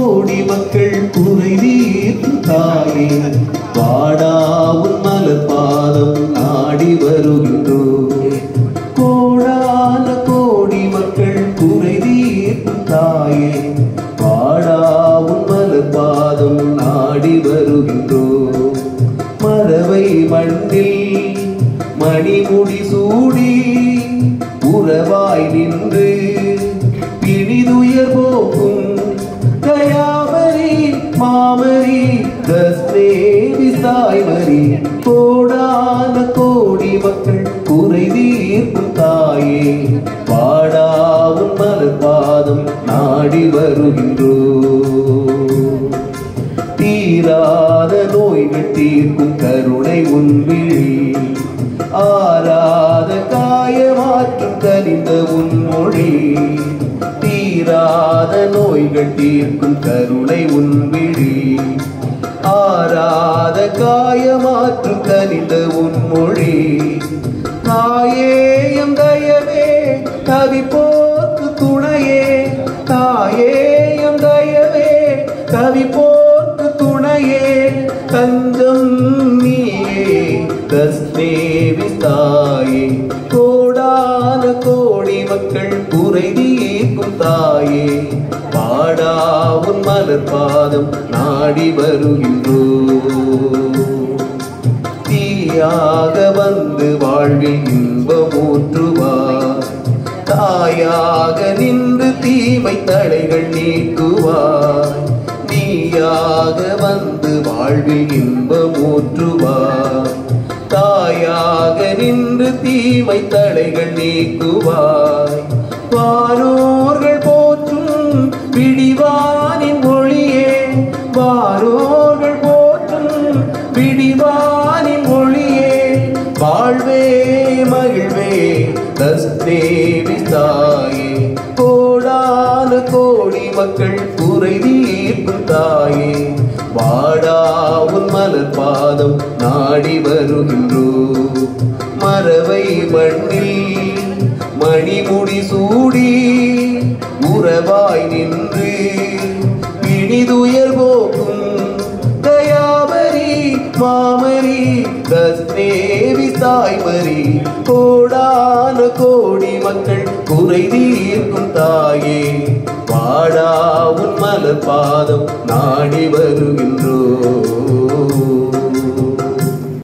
கோடி மக்கள் குறை தீர்க்கும் தாயே வாடாவும் மலர் பாதம் நாடி வருகின்றோம் கோடான கோடி மக்கள் குறை தீர்க்கும் தாயே வாடாவும் மலர் பாதம் நாடி வருகின்றோம் மரவை மண்ணில் மணிமுடி சூடி உறவாய் நின்று பிணிதுயர் போக்கும் தயாமரி மாமரி தஸ்மேவி சாய்மரி கோடான கோடி மக்கள் குறை தீர்க்கும் தாயே பாடாவும் மலர் பாதம் நாடி வருகின்றோ தீராத நோய்கள் தீர்க்கும் கருணை உன்விழி ஆராத காயமாற்றும் கனிந்த உன்மொழி தீராத நோய்கள் தீர்க்கும் கருணை உன்விழி ஆராத காயமாற்றும் கனிந்த உன்மொழி தாயேயம் தயவே கவிப்போர்க்கு துணையே தாயேயம் தயவே கவிப்போர்க்கு துணையே தஞ்சம் நீயே தஸ்மேவி தாயே கோடான கோடி மக்கள் குறை தீர்க்கும் தாயே பாடாவும் மலர் பாதம் நாடி வருகின்றோ தீயாக வந்து வாழ்வில் இன்பமூற்றுவார் தாயாக நின்று தீமை தடைகள் நீக்குவார் நீயாக வந்து வாழ்வில் இன்பமூற்றுவார் தாயாக நின்று தீமை தடைகள் நீக்குவாய் வாரோர்கள் போற்றும் விடிவானின் ஒளியே வாரோர்கள் போற்றும் விடிவானின் ஒளியே வாழ்வே மகிழ்வே தஸ்தேவி தாயே கோடான கோடி மக்கள் குறை தீர்க்கும் தாயே வாடாவும் மலர் பாதம் நாடி வருகின்றோ மரவை மண்ணில் மணிமுடி சூடி உறவாய் நின்று பிணிதுயர் போக்கும் தயாபரி மாமரி தஸ்தேவி தாய்மரி கோடான கோடி மக்கள் குறை தீர்க்கும் தாயே வாடா உன் மலர் பாதம் நாடி வருகின்றோ